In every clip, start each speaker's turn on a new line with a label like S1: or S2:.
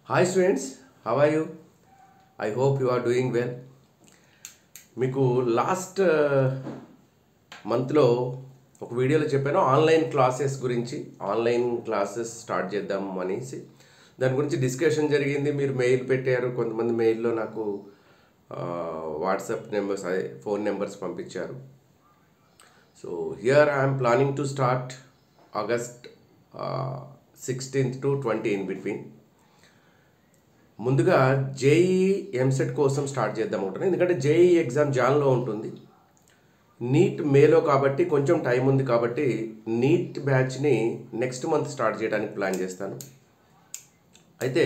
S1: hi students how are you I hope you are doing well మీకు last మంత్లో ఒక వీడియోలో చెప్పాను ఆన్లైన్ క్లాసెస్ గురించి ఆన్లైన్ క్లాసెస్ స్టార్ట్ చేద్దాం అనేసి దాని గురించి డిస్కషన్ జరిగింది మీరు మెయిల్ పెట్టారు కొంతమంది మెయిల్లో నాకు వాట్సాప్ నెంబర్స్ అదే ఫోన్ నెంబర్స్ పంపించారు so here I'm planning to start August sixteenth to twenty in between ముందుగా జేఈ ఎంసెట్ కోసం స్టార్ట్ చేద్దాం ఉంటున్నాను ఎందుకంటే జేఈ ఎగ్జామ్ జాన్లో ఉంటుంది నీట్ మేలో కాబట్టి కొంచెం టైం ఉంది కాబట్టి నీట్ బ్యాచ్ని నెక్స్ట్ మంత్ స్టార్ట్ చేయడానికి ప్లాన్ చేస్తాను అయితే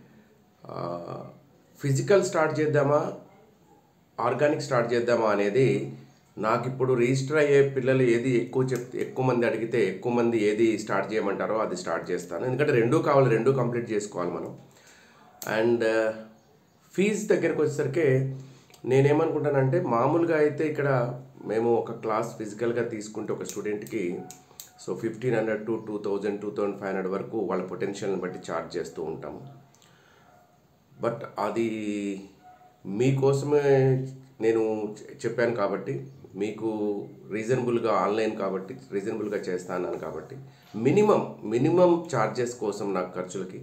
S1: ఫిజికల్ స్టార్ట్ చేద్దామా ఆర్గానిక్ స్టార్ట్ చేద్దామా అనేది నాకు ఇప్పుడు రిజిస్టర్ అయ్యే పిల్లలు ఏది ఎక్కువ చెప్ ఎక్కువ మంది అడిగితే ఎక్కువ మంది ఏది స్టార్ట్ చేయమంటారో అది స్టార్ట్ చేస్తాను ఎందుకంటే రెండూ కావాలి రెండూ కంప్లీట్ చేసుకోవాలి మనం అండ్ ఫీజు దగ్గరికి వచ్చేసరికి నేనేమనుకుంటానంటే మామూలుగా అయితే ఇక్కడ మేము ఒక క్లాస్ ఫిజికల్గా తీసుకుంటే ఒక స్టూడెంట్కి so fifteen hundred to two thousand two thousand five hundred వరకు వాళ్ళ పొటెన్షియల్ని బట్టి ఛార్జ్ చేస్తూ ఉంటాము బట్ అది మీకోసమే నేను చె- చెప్పాను కాబట్టి మీకు రీజనబుల్గా ఆన్లైన్ కాబట్టి రీజనబుల్గా చేస్తాను కాబట్టి మినిమం మినిమం ఛార్జెస్ కోసం నాకు ఖర్చులకి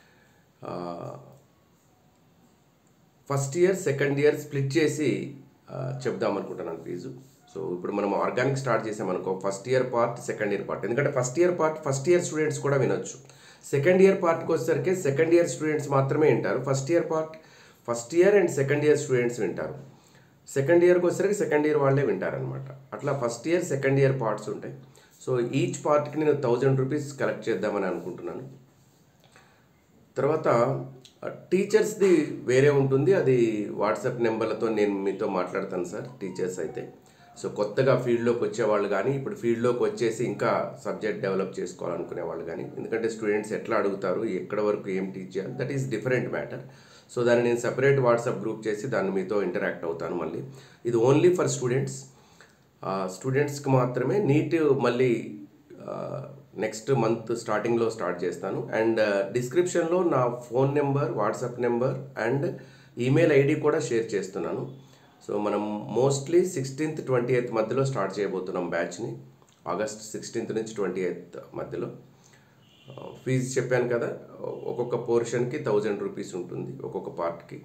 S1: first year second year split చేసి ఆ, చెప్దాం అనుకుంటున్నాను ఫీజు సో ఇప్పుడు మనం ఆర్గానిక్ స్టార్ట్ చేసామనుకో first year part second year part ఎందుకంటే first year part first year students కూడా వినొచ్చు సెకండ్ ఇయర్ పార్ట్కి వచ్చేసరికి సెకండ్ ఇయర్ స్టూడెంట్స్ మాత్రమే వింటారు first year part first year and second year students వింటారు సెకండ్ ఇయర్కి వచ్చేసరికి సెకండ్ ఇయర్ వాళ్ళే వింటారనమాట అట్లా first year second year parts ఉంటాయి సో ఈచ్ పార్ట్కి నేను థౌజండ్ రూపీస్ కలెక్ట్ చేద్దామని అనుకుంటున్నాను తర్వాత టీచర్స్ది వేరే ఉంటుంది అది వాట్సాప్ నెంబర్లతో నేను మీతో మాట్లాడతాను సార్ టీచర్స్ అయితే సో కొత్తగా ఫీల్డ్లోకి వచ్చేవాళ్ళు కానీ ఇప్పుడు ఫీల్డ్లోకి వచ్చేసి ఇంకా సబ్జెక్ట్ డెవలప్ చేసుకోవాలనుకునే వాళ్ళు కానీ ఎందుకంటే స్టూడెంట్స్ ఎట్లా అడుగుతారు ఎక్కడ వరకు ఏం టీచ్ చేయాలి that is different matter so దాన్ని నేను సెపరేట్ వాట్సాప్ గ్రూప్ చేసి దాన్ని మీతో ఇంటరాక్ట్ అవుతాను మళ్ళీ ఇది ఓన్లీ ఫర్ స్టూడెంట్స్ స్టూడెంట్స్కి మాత్రమే నీట్ మళ్ళీ నెక్స్ట్ మంత్ స్టార్టింగ్లో స్టార్ట్ చేస్తాను అండ్ డిస్క్రిప్షన్లో నా phone number WhatsApp number and email ID కూడా షేర్ చేస్తున్నాను సో మనం మోస్ట్లీ సిక్స్టీన్త్ ట్వంటీ ఎయిత్ మధ్యలో స్టార్ట్ చేయబోతున్నాం బ్యాచ్ని ఆగస్ట్ సిక్స్టీన్త్ నుంచి ట్వంటీ ఎయిత్ మధ్యలో ఫీజు చెప్పాను కదా ఒక్కొక్క పోర్షన్కి థౌజండ్ రూపీస్ ఉంటుంది ఒక్కొక్క పార్ట్కి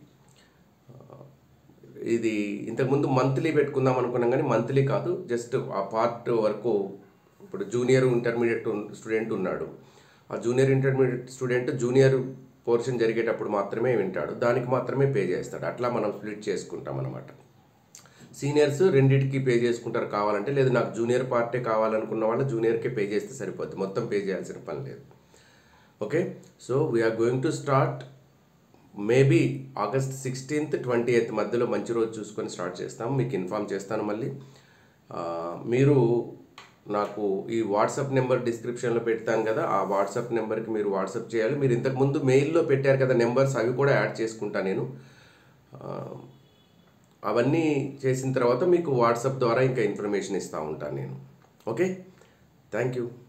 S1: ఇది ఇంతకుముందు మంత్లీ పెట్టుకుందాం అనుకున్నాం కానీ మంత్లీ కాదు జస్ట్ ఆ పార్ట్ వరకు ఇప్పుడు జూనియర్ ఇంటర్మీడియట్ స్టూడెంట్ ఉన్నాడు ఆ junior intermediate student junior portion జరిగేటప్పుడు మాత్రమే వింటాడు దానికి మాత్రమే పే చేస్తాడు అట్లా మనం స్ప్లిట్ చేసుకుంటాం అనమాట సీనియర్స్ రెండింటికి పే చేసుకుంటారు కావాలంటే లేదు నాకు జూనియర్ పార్టే కావాలనుకున్న వాళ్ళు జూనియర్కే పే చేస్తే సరిపోద్ది మొత్తం పే చేయాల్సిన పని లేదు okay so we're going to start maybe August sixteenth twenty eighth మధ్యలో మంచి రోజు చూసుకొని స్టార్ట్ చేస్తాం మీకు ఇన్ఫామ్ చేస్తాను మళ్ళీ ఆ, మీరు నాకు ఈ వాట్సాప్ నెంబర్ డిస్క్రిప్షన్లో పెడతాను కదా ఆ వాట్సాప్ నెంబర్కి మీరు వాట్సాప్ చేయాలి మీరు ఇంతకుముందు మెయిల్లో పెట్టారు కదా నెంబర్స్ అవి కూడా యాడ్ చేసుకుంటా నేను ఆ, అవన్నీ చేసిన తర్వాత మీకు వాట్సాప్ ద్వారా ఇంకా ఇన్ఫర్మేషన్ ఇస్తూ ఉంటాను నేను ఓకే థ్యాంక్ యూ